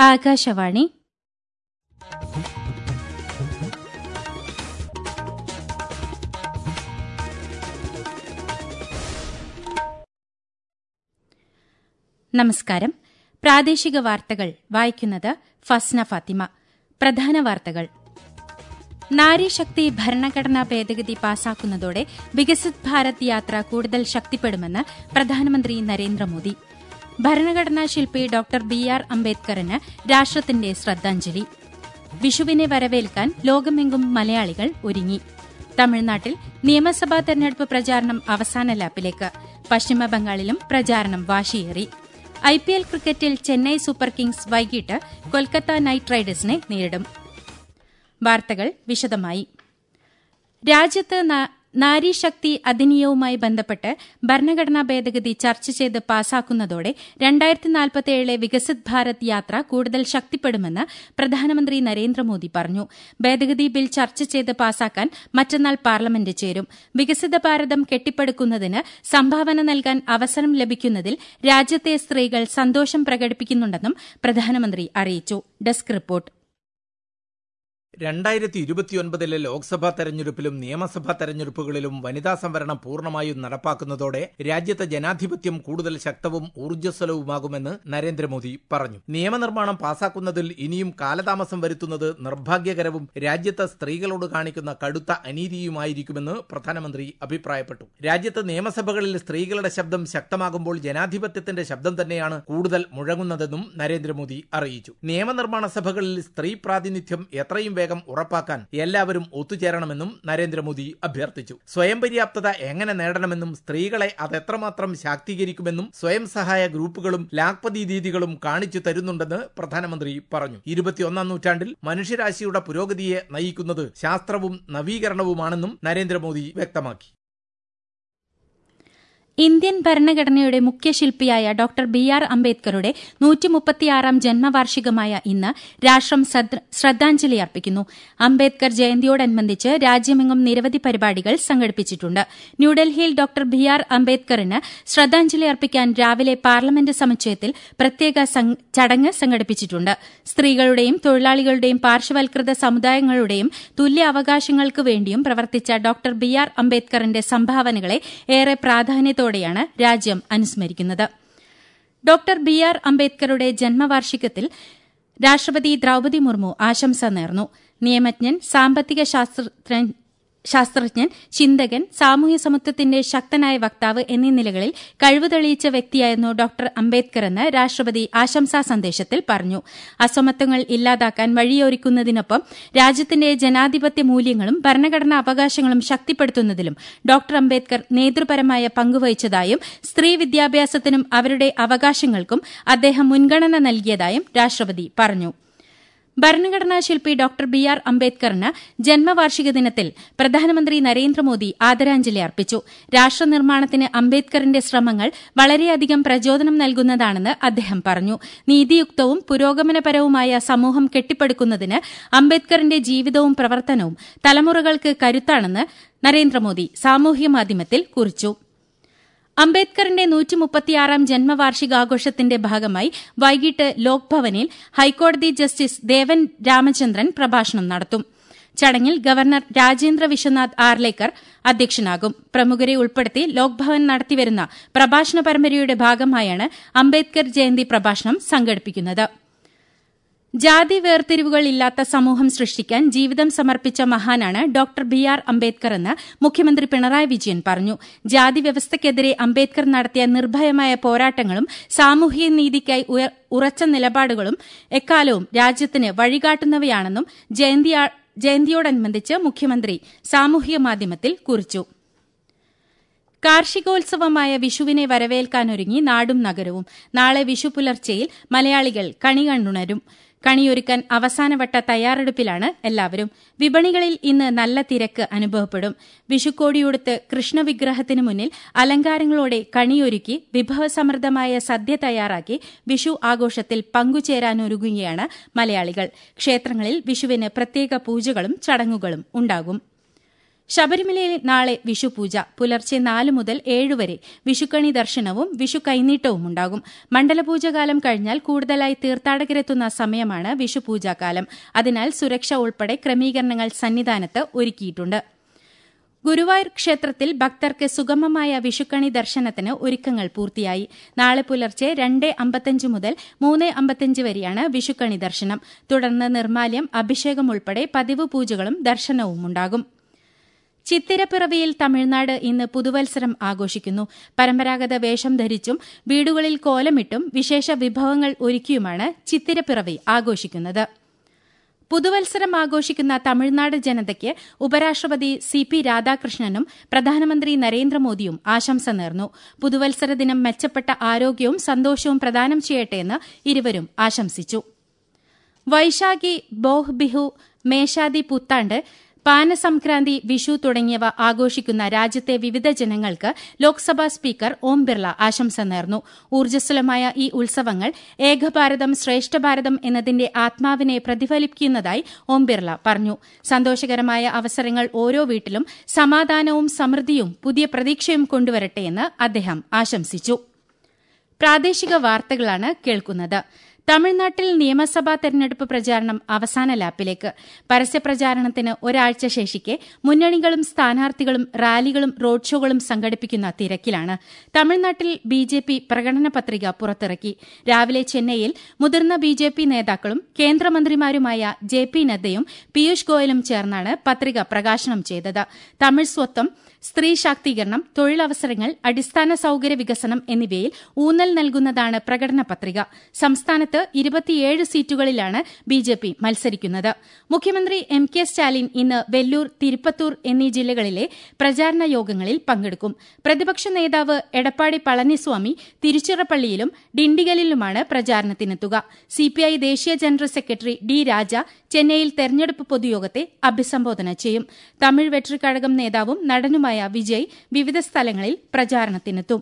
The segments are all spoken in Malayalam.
ആകാശവാണി നമസ്കാരം പ്രാദേശിക വാർത്തകൾ വായിക്കുന്നത് ഫസ്ന ഫാത്തിമ പ്രധാന വാർത്തകൾ നാരീശക്തി ഭരണഘടനാ ഭേദഗതി പാസാക്കുന്നതോടെ വികസിത് ഭാരത് യാത്ര കൂടുതൽ ശക്തിപ്പെടുമെന്ന് പ്രധാനമന്ത്രി നരേന്ദ്രമോദി ഭരണഘടനാ ശില്പി ഡോക്ടർ ബി ആർ അംബേദ്കറിന് രാഷ്ട്രത്തിന്റെ ശ്രദ്ധാഞ്ജലി വിഷുവിനെ വരവേൽക്കാൻ ലോകമെങ്കും മലയാളികൾ ഒരുങ്ങി തമിഴ്നാട്ടിൽ നിയമസഭാ തെരഞ്ഞെടുപ്പ് പ്രചാരണം അവസാന ലാപ്പിലേക്ക് പശ്ചിമബംഗാളിലും പ്രചാരണം വാശിയേറി ഐപിഎൽ ക്രിക്കറ്റിൽ ചെന്നൈ സൂപ്പർ കിങ്സ് വൈകിട്ട് കൊൽക്കത്ത നൈറ്റ് റൈഡേഴ്സിനെ നേരിടും വാർത്തകൾ വിശദമായി രാജ്യത്ത് നാരീശക്തി അധിനിയവുമായി ബന്ധപ്പെട്ട് ഭരണഘടനാ ഭേദഗതി ചർച്ച ചെയ്ത് പാസാക്കുന്നതോടെ രണ്ടായിരത്തി നാൽപ്പത്തിയേഴിലെ വികസിത് ഭാരത് യാത്ര കൂടുതൽ ശക്തിപ്പെടുമെന്ന് പ്രധാനമന്ത്രി നരേന്ദ്രമോദി പറഞ്ഞു ഭേദഗതി ബിൽ ചർച്ച ചെയ്ത് പാസാക്കാൻ മറ്റന്നാൾ പാർലമെന്റ് ചേരും വികസിത ഭാരതം കെട്ടിപ്പടുക്കുന്നതിന് സംഭാവന നൽകാൻ അവസരം ലഭിക്കുന്നതിൽ രാജ്യത്തെ സ്ത്രീകൾ സന്തോഷം പ്രകടിപ്പിക്കുന്നുണ്ടെന്നും പ്രധാനമന്ത്രി അറിയിച്ചു ഡെസ്ക് റിപ്പോർട്ട് രണ്ടായിരത്തി ഇരുപത്തിയൊൻപതിലെ ലോക്സഭാ തെരഞ്ഞെടുപ്പിലും നിയമസഭാ തെരഞ്ഞെടുപ്പുകളിലും വനിതാ സംവരണം പൂർണ്ണമായും നടപ്പാക്കുന്നതോടെ രാജ്യത്തെ ജനാധിപത്യം കൂടുതൽ ശക്തവും ഊർജ്ജസ്വലവുമാകുമെന്ന് നരേന്ദ്രമോദി പറഞ്ഞു നിയമനിർമ്മാണം പാസാക്കുന്നതിൽ ഇനിയും കാലതാമസം വരുത്തുന്നത് നിർഭാഗ്യകരവും രാജ്യത്തെ സ്ത്രീകളോട് കാണിക്കുന്ന കടുത്ത അനീതിയുമായിരിക്കുമെന്ന് പ്രധാനമന്ത്രി അഭിപ്രായപ്പെട്ടു രാജ്യത്ത് നിയമസഭകളിൽ സ്ത്രീകളുടെ ശബ്ദം ശക്തമാകുമ്പോൾ ജനാധിപത്യത്തിന്റെ ശബ്ദം തന്നെയാണ് കൂടുതൽ മുഴങ്ങുന്നതെന്നും നരേന്ദ്രമോദി അറിയിച്ചു നിയമനിർമ്മാണ സഭകളിൽ സ്ത്രീ പ്രാതിനിധ്യം എത്രയും വേഗം ഉറപ്പാക്കാൻ എല്ലാവരും ഒത്തുചേരണമെന്നും നരേന്ദ്രമോദി അഭ്യർത്ഥിച്ചു സ്വയം പര്യാപ്തത എങ്ങനെ നേടണമെന്നും സ്ത്രീകളെ അതെത്രമാത്രം ശാക്തീകരിക്കുമെന്നും സ്വയം സഹായ ഗ്രൂപ്പുകളും ലാക്പതി ദീദികളും കാണിച്ചു തരുന്നുണ്ടെന്ന് പ്രധാനമന്ത്രി പറഞ്ഞു ഇരുപത്തിയൊന്നാം നൂറ്റാണ്ടിൽ മനുഷ്യരാശിയുടെ പുരോഗതിയെ നയിക്കുന്നത് ശാസ്ത്രവും നവീകരണവുമാണെന്നും നരേന്ദ്രമോദി വ്യക്തമാക്കി ഇന്ത്യൻ ഭരണഘടനയുടെ മുഖ്യശില്പിയായ ഡോക്ടർ ബി ആർ അംബേദ്കറുടെ നൂറ്റിമുപ്പത്തിയാറാം ജന്മവാർഷികമായ ഇന്ന് രാഷ്ട്രം ശ്രദ്ധാഞ്ജലി അർപ്പിക്കുന്നു അംബേദ്കർ ജയന്തിയോടനുബന്ധിച്ച് രാജ്യമെങ്ങും നിരവധി പരിപാടികൾ സംഘടിപ്പിച്ചിട്ടുണ്ട് ന്യൂഡൽഹിയിൽ ഡോക്ടർ ബി ആർ അംബേദ്കറിന് ശ്രദ്ധാഞ്ജലി അർപ്പിക്കാൻ രാവിലെ പാർലമെന്റ് സമുച്ചയത്തിൽ പ്രത്യേക ചടങ്ങ് സംഘടിപ്പിച്ചിട്ടുണ്ട് സ്ത്രീകളുടെയും തൊഴിലാളികളുടെയും പാർശ്വവൽകൃത സമുദായങ്ങളുടെയും തുല്യ അവകാശങ്ങൾക്ക് വേണ്ടിയും പ്രവർത്തിച്ച ഡോക്ടർ ബി ആർ അംബേദ്കറിന്റെ സംഭാവനകളെ ഏറെ പ്രാധാന്യത്തോടെ ത്തോടെയാണ് രാജ്യം അനുസ്മരിക്കുന്നത് ഡോക്ടർ ബി ആർ അംബേദ്കറുടെ ജന്മവാർഷികത്തിൽ രാഷ്ട്രപതി ദ്രൌപതി മുർമു ആശംസ നേർന്നു നിയമജ്ഞൻ സാമ്പത്തിക ശാസ്ത്രജ്ഞൻ ശാസ്ത്രജ്ഞൻ ചിന്തകൻ സാമൂഹ്യ സമത്വത്തിന്റെ ശക്തനായ വക്താവ് എന്നീ നിലകളിൽ കഴിവ് തെളിയിച്ച വ്യക്തിയായിരുന്നു ഡോക്ടർ അംബേദ്കർ എന്ന് രാഷ്ട്രപതി ആശംസാ സന്ദേശത്തിൽ പറഞ്ഞു അസമത്വങ്ങൾ ഇല്ലാതാക്കാൻ വഴിയൊരുക്കുന്നതിനൊപ്പം രാജ്യത്തിന്റെ ജനാധിപത്യ മൂല്യങ്ങളും ഭരണഘടനാ അവകാശങ്ങളും ശക്തിപ്പെടുത്തുന്നതിലും ഡോക്ടർ അംബേദ്കർ നേതൃപരമായ പങ്കുവഹിച്ചതായും സ്ത്രീ വിദ്യാഭ്യാസത്തിനും അവരുടെ അവകാശങ്ങൾക്കും അദ്ദേഹം മുൻഗണന നൽകിയതായും രാഷ്ട്രപതി പറഞ്ഞു ഭരണഘടനാ ശില്പി ഡോക്ടർ ബി ആർ അംബേദ്കറിന് ജന്മവാർഷിക ദിനത്തിൽ പ്രധാനമന്ത്രി നരേന്ദ്രമോദി ആദരാഞ്ജലി അർപ്പിച്ചു രാഷ്ട്രനിർമ്മാണത്തിന് അംബേദ്കറിന്റെ ശ്രമങ്ങൾ വളരെയധികം പ്രചോദനം നൽകുന്നതാണെന്ന് അദ്ദേഹം പറഞ്ഞു നീതിയുക്തവും പുരോഗമനപരവുമായ സമൂഹം കെട്ടിപ്പടുക്കുന്നതിന് അംബേദ്കറിന്റെ ജീവിതവും പ്രവർത്തനവും തലമുറകൾക്ക് കരുത്താണെന്ന് നരേന്ദ്രമോദി സാമൂഹ്യമാധ്യമത്തിൽ കുറിച്ചു അംബേദ്കറിന്റെ നൂറ്റിമുപ്പത്തിയാറാം ജന്മവാർഷികാഘോഷത്തിന്റെ ഭാഗമായി വൈകിട്ട് ലോക്ഭവനിൽ ഹൈക്കോടതി ജസ്റ്റിസ് ദേവൻ രാമചന്ദ്രൻ പ്രഭാഷണം നടത്തും ചടങ്ങിൽ ഗവർണർ രാജേന്ദ്ര വിശ്വനാഥ് ആർലേക്കർ അധ്യക്ഷനാകും പ്രമുഖരെ ഉൾപ്പെടുത്തി ലോക്ഭവൻ നടത്തിവരുന്ന പ്രഭാഷണ പരമ്പരയുടെ ഭാഗമായാണ് അംബേദ്കർ ജയന്തി പ്രഭാഷണം സംഘടിപ്പിക്കുന്നത് ജാതി വേർതിരിവുകൾ ഇല്ലാത്ത സമൂഹം സൃഷ്ടിക്കാൻ ജീവിതം സമർപ്പിച്ച മഹാനാണ് ഡോക്ടർ ബി ആർ അംബേദ്കർ എന്ന് മുഖ്യമന്ത്രി പിണറായി വിജയൻ പറഞ്ഞു ജാതി വ്യവസ്ഥയ്ക്കെതിരെ അംബേദ്കർ നടത്തിയ നിർഭയമായ പോരാട്ടങ്ങളും സാമൂഹിക നീതിക്കായി ഉറച്ച നിലപാടുകളും എക്കാലവും രാജ്യത്തിന് വഴികാട്ടുന്നവയാണെന്നും ജയന്തിയോടനുബന്ധിച്ച് മുഖ്യമന്ത്രി സാമൂഹിക മാധ്യമത്തിൽ കുറിച്ചു കാർഷികോത്സവമായ വിഷുവിനെ വരവേൽക്കാനൊരുങ്ങി നാടും നഗരവും നാളെ വിഷു പുലർച്ചെയിൽ മലയാളികൾ കണി കണ്ടുണരും കണിയൊരുക്കാൻ അവസാനവട്ട തയ്യാറെടുപ്പിലാണ് എല്ലാവരും വിപണികളിൽ ഇന്ന് നല്ല തിരക്ക് അനുഭവപ്പെടും വിഷുക്കോടിയുടുത്ത് കൃഷ്ണവിഗ്രഹത്തിന് മുന്നിൽ അലങ്കാരങ്ങളോടെ കണിയൊരുക്കി വിഭവസമൃദ്ധമായ സദ്യ തയ്യാറാക്കി വിഷു ആഘോഷത്തിൽ പങ്കുചേരാനൊരുങ്ങുകയാണ് മലയാളികൾ ക്ഷേത്രങ്ങളിൽ വിഷുവിന് പ്രത്യേക പൂജകളും ചടങ്ങുകളും ഉണ്ടാകും ശബരിമലയിൽ നാളെ വിഷുപൂജ പുലർച്ചെ നാല് മുതൽ ഏഴ് വരെ വിഷുക്കണി ദർശനവും വിഷു കൈനീട്ടവും ഉണ്ടാകും മണ്ഡലപൂജകാലം കഴിഞ്ഞാൽ കൂടുതലായി തീർത്ഥാടകരെത്തുന്ന സമയമാണ് വിഷുപൂജാകാലം അതിനാൽ സുരക്ഷ ഉൾപ്പെടെ ക്രമീകരണങ്ങൾ സന്നിധാനത്ത് ഒരുക്കിയിട്ടുണ്ട് ഗുരുവായൂർ ക്ഷേത്രത്തിൽ ഭക്തർക്ക് സുഗമമായ വിഷുക്കണി ദർശനത്തിന് ഒരുക്കങ്ങൾ പൂർത്തിയായി നാളെ പുലർച്ചെ രണ്ട് അമ്പത്തഞ്ച് മുതൽ മൂന്ന് അമ്പത്തഞ്ച് വരെയാണ് വിഷുക്കണി ദർശനം തുടർന്ന് നിർമാല്യം അഭിഷേകം ഉൾപ്പെടെ പതിവ് പൂജകളും ദർശനവും ഉണ്ടാകും ചിത്തിരപ്പിറവിയിൽ തമിഴ്നാട് ഇന്ന് പുതുവത്സരം ആഘോഷിക്കുന്നു പരമ്പരാഗത വേഷം ധരിച്ചും വീടുകളിൽ കോലമിട്ടും വിശേഷ വിഭവങ്ങൾ ഒരുക്കിയുമാണ് ചിത്തിരപ്പിറവി ആഘോഷിക്കുന്നത് പുതുവത്സരം ആഘോഷിക്കുന്ന തമിഴ്നാട് ജനതയ്ക്ക് ഉപരാഷ്ട്രപതി സി പി രാധാകൃഷ്ണനും പ്രധാനമന്ത്രി നരേന്ദ്രമോദിയും ആശംസ നേർന്നു പുതുവത്സര ദിനം മെച്ചപ്പെട്ട ആരോഗ്യവും സന്തോഷവും പ്രദാനം ചെയ്യട്ടെയെന്ന് ഇരുവരും ആശംസിച്ചു വൈശാഖി ബോഹ് ബിഹു മേശാദി പുത്താണ്ട് പാനസംക്രാന്തി വിഷു തുടങ്ങിയവ ആഘോഷിക്കുന്ന രാജ്യത്തെ വിവിധ ജനങ്ങൾക്ക് ലോക്സഭാ സ്പീക്കർ ഓം ബിർള ആശംസ നേർന്നു ഊർജ്ജസ്വലമായ ഈ ഉത്സവങ്ങൾ ഏകഭാരതം ശ്രേഷ്ഠഭാരതം എന്നതിന്റെ ആത്മാവിനെ പ്രതിഫലിപ്പിക്കുന്നതായി ഓം ബിർള പറഞ്ഞു സന്തോഷകരമായ അവസരങ്ങൾ ഓരോ വീട്ടിലും സമാധാനവും സമൃദ്ധിയും പുതിയ പ്രതീക്ഷയും കൊണ്ടുവരട്ടെയെന്ന് അദ്ദേഹം ആശംസിച്ചു പ്രാദേശിക വാർത്തകളാണ് കേൾക്കുന്നത് തമിഴ്നാട്ടിൽ നിയമസഭാ തെരഞ്ഞെടുപ്പ് പ്രചാരണം അവസാന ലാപ്പിലേക്ക് പരസ്യപ്രചാരണത്തിന് ഒരാഴ്ച ശേഷിക്കെ മുന്നണികളും സ്ഥാനാർത്ഥികളും റാലികളും റോഡ് ഷോകളും സംഘടിപ്പിക്കുന്ന തിരക്കിലാണ് തമിഴ്നാട്ടിൽ ബി ജെ പി പ്രകടന പത്രിക പുറത്തിറക്കി രാവിലെ ചെന്നൈയിൽ മുതിർന്ന ബി ജെ പി നേതാക്കളും കേന്ദ്രമന്ത്രിമാരുമായ ജെ പി നദ്ദയും പീയൂഷ് ഗോയലും ചേർന്നാണ് പത്രിക പ്രകാശനം ചെയ്തത് തമിഴ് സ്വത്വം സ്ത്രീ ശാക്തീകരണം തൊഴിലവസരങ്ങൾ അടിസ്ഥാന സൌകര്യ വികസനം എന്നിവയിൽ ഊന്നൽ നൽകുന്നതാണ് പ്രകടന പത്രിക സംസ്ഥാനത്ത് ഇരുപത്തിയേഴ് സീറ്റുകളിലാണ് ബി ജെ പി മത്സരിക്കുന്നത് മുഖ്യമന്ത്രി എം കെ സ്റ്റാലിൻ ഇന്ന് വെല്ലൂർ തിരുപ്പത്തൂർ എന്നീ ജില്ലകളിലെ പ്രചാരണ യോഗങ്ങളിൽ പങ്കെടുക്കും പ്രതിപക്ഷ നേതാവ് എടപ്പാടി പളനിസ്വാമി തിരുച്ചിറപ്പള്ളിയിലും ഡിണ്ടിഗലിലുമാണ് പ്രചാരണത്തിനെത്തുക സിപിഐ ദേശീയ ജനറൽ സെക്രട്ടറി ഡി രാജ ചെന്നൈയിൽ തെരഞ്ഞെടുപ്പ് പൊതുയോഗത്തെ അഭിസംബോധന ചെയ്യും തമിഴ് വെട്രിക്കഴകം നേതാവും നടനുമായ വിജയ് വിവിധ സ്ഥലങ്ങളിൽ പ്രചാരണത്തിനെത്തും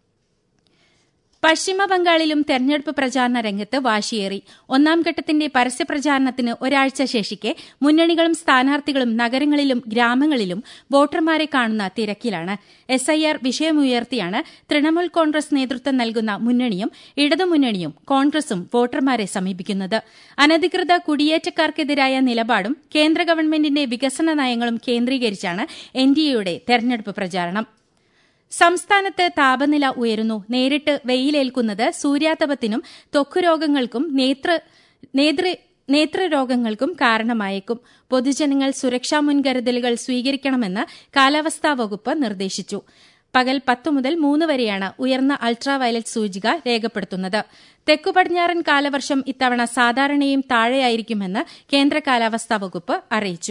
പശ്ചിമ ബംഗാളിലും തെരഞ്ഞെടുപ്പ് പ്രചാരണ രംഗത്ത് വാശിയേറി ഒന്നാം ഘട്ടത്തിന്റെ പരസ്യപ്രചാരണത്തിന് ഒരാഴ്ച ശേഷിക്കെ മുന്നണികളും സ്ഥാനാർത്ഥികളും നഗരങ്ങളിലും ഗ്രാമങ്ങളിലും വോട്ടർമാരെ കാണുന്ന തിരക്കിലാണ് എസ്ഐആർ വിഷയമുയർത്തിയാണ് തൃണമൂൽ കോൺഗ്രസ് നേതൃത്വം നൽകുന്ന മുന്നണിയും ഇടതുമുന്നണിയും കോൺഗ്രസും വോട്ടർമാരെ സമീപിക്കുന്നത് അനധികൃത കുടിയേറ്റക്കാർക്കെതിരായ നിലപാടും കേന്ദ്ര ഗവൺമെന്റിന്റെ വികസന നയങ്ങളും കേന്ദ്രീകരിച്ചാണ് എൻഡിഎയുടെ തെരഞ്ഞെടുപ്പ് പ്രചാരണം സംസ്ഥാനത്ത് താപനില ഉയരുന്നു നേരിട്ട് വെയിലേൽക്കുന്നത് സൂര്യാതപത്തിനും ത്വക്കുരോഗങ്ങൾക്കും നേത്ര നേതൃ നേത്രരോഗങ്ങൾക്കും കാരണമായേക്കും പൊതുജനങ്ങൾ സുരക്ഷാ മുൻകരുതലുകൾ സ്വീകരിക്കണമെന്ന് കാലാവസ്ഥാ വകുപ്പ് നിർദ്ദേശിച്ചു പകൽ പത്ത് മുതൽ മൂന്ന് വരെയാണ് ഉയർന്ന അൾട്രാവയലറ്റ് സൂചിക രേഖപ്പെടുത്തുന്നത് തെക്കു പടിഞ്ഞാറൻ കാലവർഷം ഇത്തവണ സാധാരണയും താഴെയായിരിക്കുമെന്ന് കേന്ദ്ര കാലാവസ്ഥാ വകുപ്പ് അറിയിച്ചു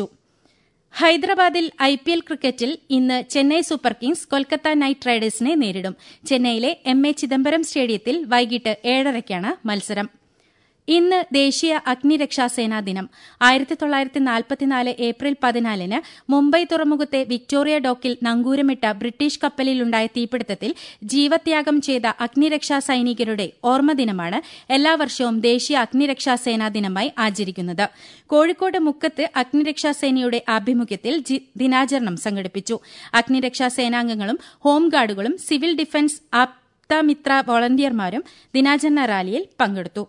ഹൈദരാബാദിൽ ഐ പി എൽ ക്രിക്കറ്റിൽ ഇന്ന് Chennai super kings Kolkata knight റൈഡേഴ്സിനെ നേരിടും ചെന്നൈയിലെ എം എ ചിദംബരം സ്റ്റേഡിയത്തിൽ വൈകിട്ട് ഏഴരയ്ക്കാണ് മത്സരം ഇന്ന് ദേശീയ അഗ്നിരക്ഷാസേനാ ദിനം ആയിരത്തി തൊള്ളായിരത്തി നാൽപ്പത്തിനാല് ഏപ്രിൽ പതിനാലിന് മുംബൈ തുറമുഖത്തെ വിക്ടോറിയ ഡോക്കിൽ നങ്കൂരമിട്ട ബ്രിട്ടീഷ് കപ്പലിലുണ്ടായ തീപിടുത്തത്തിൽ ജീവത്യാഗം ചെയ്ത അഗ്നിരക്ഷാ സൈനികരുടെ ഓർമ്മദിനമാണ് എല്ലാ വർഷവും ദേശീയ അഗ്നിരക്ഷാസേനാ ദിനമായി ആചരിക്കുന്നത് കോഴിക്കോട് മുക്കത്ത് അഗ്നിരക്ഷാസേനയുടെ ആഭിമുഖ്യത്തിൽ ദിനാചരണം സംഘടിപ്പിച്ചു അഗ്നിരക്ഷാ സേനാംഗങ്ങളും ഹോംഗാർഡുകളും സിവിൽ ഡിഫൻസ് ആപ്തമിത്ര വോളണ്ടിയർമാരും ദിനാചരണ റാലിയിൽ പങ്കെടുത്തു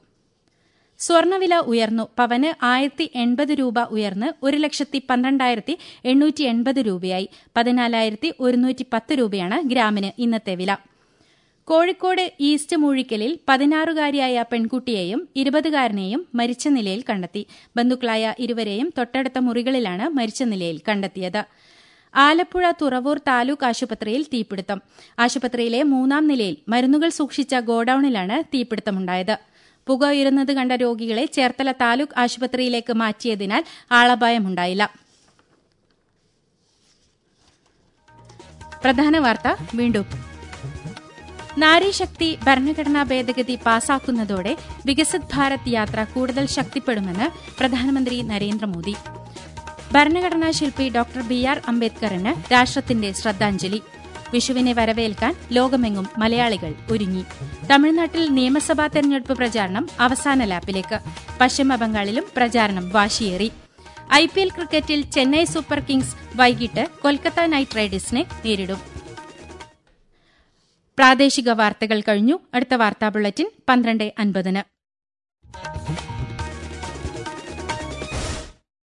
സ്വർണവില ഉയർന്നു പവന് ആയിരത്തി എൺപത് രൂപ ഉയർന്ന് ഒരു ലക്ഷത്തി പന്ത്രണ്ടായിരത്തി എണ്ണൂറ്റി എൺപത് രൂപയായി പതിനാലായിരത്തി ഒരുന്നൂറ്റി പത്ത് രൂപയാണ് ഗ്രാമിന് ഇന്നത്തെ വില കോഴിക്കോട് ഈസ്റ്റ് മൂഴിക്കലിൽ പതിനാറുകാരിയായ പെൺകുട്ടിയെയും ഇരുപതുകാരനെയും മരിച്ച നിലയിൽ കണ്ടെത്തി ബന്ധുക്കളായ ഇരുവരെയും തൊട്ടടുത്ത മുറികളിലാണ് മരിച്ച നിലയിൽ കണ്ടെത്തിയത് ആലപ്പുഴ തുറവൂർ താലൂക്ക് ആശുപത്രിയിൽ തീപിടുത്തം ആശുപത്രിയിലെ മൂന്നാം നിലയിൽ മരുന്നുകൾ സൂക്ഷിച്ച ഗോഡൌണിലാണ് തീപിടുത്തമുണ്ടായത് പുക ഉയരുന്നത് കണ്ട രോഗികളെ ചേർത്തല താലൂക്ക് ആശുപത്രിയിലേക്ക് മാറ്റിയതിനാൽ ആളപായമുണ്ടായില്ല പ്രധാന വാർത്ത വീണ്ടും നാരീശക്തി ഭരണഘടനാ ഭേദഗതി പാസാക്കുന്നതോടെ വികസിത് ഭാരത് യാത്ര കൂടുതൽ ശക്തിപ്പെടുമെന്ന് പ്രധാനമന്ത്രി നരേന്ദ്രമോദി ഭരണഘടനാ ശില്പി ഡോക്ടർ ബി ആർ അംബേദ്കറിന് രാഷ്ട്രത്തിന്റെ ശ്രദ്ധാഞ്ജലി വിഷുവിനെ വരവേൽക്കാൻ ലോകമെങ്ങും മലയാളികൾ ഒരുങ്ങി തമിഴ്നാട്ടിൽ നിയമസഭാ തെരഞ്ഞെടുപ്പ് പ്രചാരണം അവസാന ലാപ്പിലേക്ക് പശ്ചിമബംഗാളിലും പ്രചാരണം വാശിയേറി ഐ പി എൽ ക്രിക്കറ്റിൽ ചെന്നൈ സൂപ്പർ കിങ്സ് വൈകിട്ട് കൊൽക്കത്ത നൈറ്റ് റൈഡേഴ്സിനെ നേരിടും പ്രാദേശിക വാർത്തകൾ കഴിഞ്ഞു അടുത്ത വാർത്താ ബുള്ളറ്റിൻ പന്ത്രണ്ട് അൻപതിന്